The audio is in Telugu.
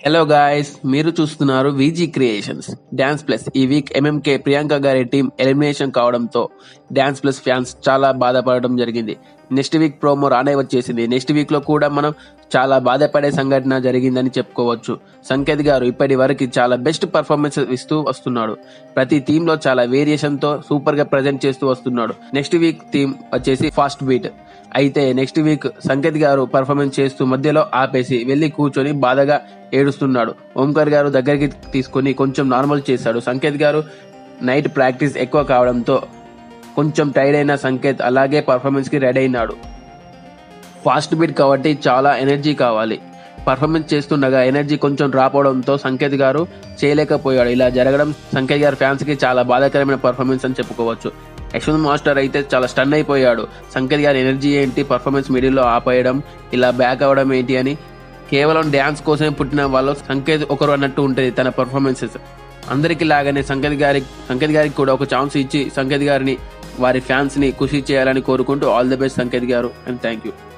హలో గాయస్ మీరు చూస్తున్నారు విజీ క్రియేషన్స్ డాన్స్ ప్లస్ ఈ వీక్ ఎంఎంకే ప్రియాంక గారి టీం ఎలిమినేషన్ కావడంతో డాన్స్ ప్లస్ ఫ్యాన్స్ చాలా బాధపడడం జరిగింది నెక్స్ట్ వీక్ ప్రోమో రానే వచ్చేసింది నెక్స్ట్ వీక్ లో కూడా మనం చాలా బాధపడే సంఘటన జరిగిందని చెప్పుకోవచ్చు సంకేత్ గారు ఇప్పటి వరకు చాలా బెస్ట్ పర్ఫార్మెన్స్ ఇస్తూ వస్తున్నాడు ప్రతి థీమ్ లో చాలా వేరియేషన్ తో సూపర్ గా ప్రజెంట్ చేస్తూ వస్తున్నాడు నెక్స్ట్ వీక్ థీమ్ వచ్చేసి ఫాస్ట్ బీట్ అయితే నెక్స్ట్ వీక్ సంకేత్ గారు పర్ఫార్మెన్స్ చేస్తూ మధ్యలో ఆపేసి వెళ్లి కూర్చొని బాధగా ఏడుస్తున్నాడు ఓంకార్ గారు దగ్గరికి తీసుకొని కొంచెం నార్మల్ చేశాడు సంకేత్ గారు నైట్ ప్రాక్టీస్ ఎక్కువ కావడంతో కొంచెం టైర్డ్ అయిన సంకేత్ అలాగే పర్ఫార్మెన్స్ కి రెడీ అయినాడు ఫాస్ట్ బీట్ కాబట్టి చాలా ఎనర్జీ కావాలి పర్ఫార్మెన్స్ చేస్తుండగా ఎనర్జీ కొంచెం డ్రాప్ అవడంతో సంకేత్ గారు చేయలేకపోయాడు ఇలా జరగడం సంకేత్ గారి ఫ్యాన్స్ కి చాలా బాధాకరమైన పర్ఫార్మెన్స్ అని చెప్పుకోవచ్చు యశ్వంత్ మాస్టర్ అయితే చాలా స్టన్ అయిపోయాడు సంకేత్ గారి ఎనర్జీ ఏంటి పర్ఫార్మెన్స్ మిడిల్లో ఆపేయడం ఇలా బ్యాక్ అవడం ఏంటి అని కేవలం డ్యాన్స్ కోసమే పుట్టిన వాళ్ళు సంకేత్ ఒకరు అన్నట్టు ఉంటుంది తన పర్ఫార్మెన్సెస్ అందరికి లాగానే సంకేత్ గారి సంకేత్ గారికి కూడా ఒక ఛాన్స్ ఇచ్చి సంకేత్ గారిని వారి ఫ్యాన్స్ ని ఖుషి చేయాలని కోరుకుంటూ ఆల్ ది బెస్ట్ సంకేత్ గారు అండ్ థ్యాంక్ యూ